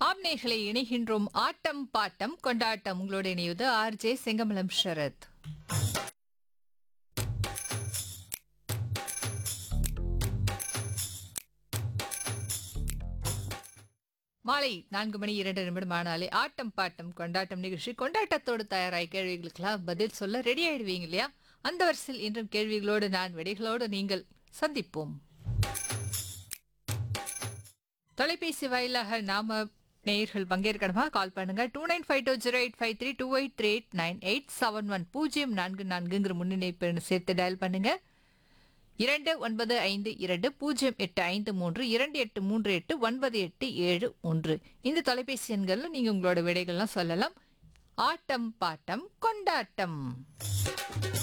ஆம்நேகளை இணைகின்றோம் ஆட்டம் bottom கொண்டாட்டம் உங்களோட இணைவது ஆர்ஜே செங்கமலம் ஷரத் மாலை நான்கு மணி இரண்டு நிமிடம் ஆனாலே ஆட்டம் பாட்டம் கொண்டாட்டம் நிகழ்ச்சி கொண்டாட்டத்தோடு தயாராய் கேள்விகளுக்கெல்லாம் பதில் சொல்ல ரெடி ஆயிடுவீங்க இல்லையா அந்த வரிசையில் இன்றும் கேள்விகளோடு நான் விடைகளோடு நீங்கள் சந்திப்போம் தொலைபேசி வாயிலாக நாம நேயர்கள் பங்கேற்கணுமா கால் பண்ணுங்க two nine five two zero eight five three two eight three eight nine eight seven one பூஜ்ஜியம் நான்கு நான்குங்கிற முன்னிணைப்பு எண்ணை சேர்த்து டயல் பண்ணுங்க இரண்டு ஒன்பது ஐந்து இரண்டு பூஜ்ஜியம் எட்டு ஐந்து மூன்று இரண்டு எட்டு மூன்று எட்டு ஒன்பது எட்டு ஏழு ஒன்று இந்த தொலைபேசி எண்கள்ல நீங்க உங்களோட விடைகள்லாம் சொல்லலாம் ஆட்டம் பாட்டம் கொண்டாட்டம்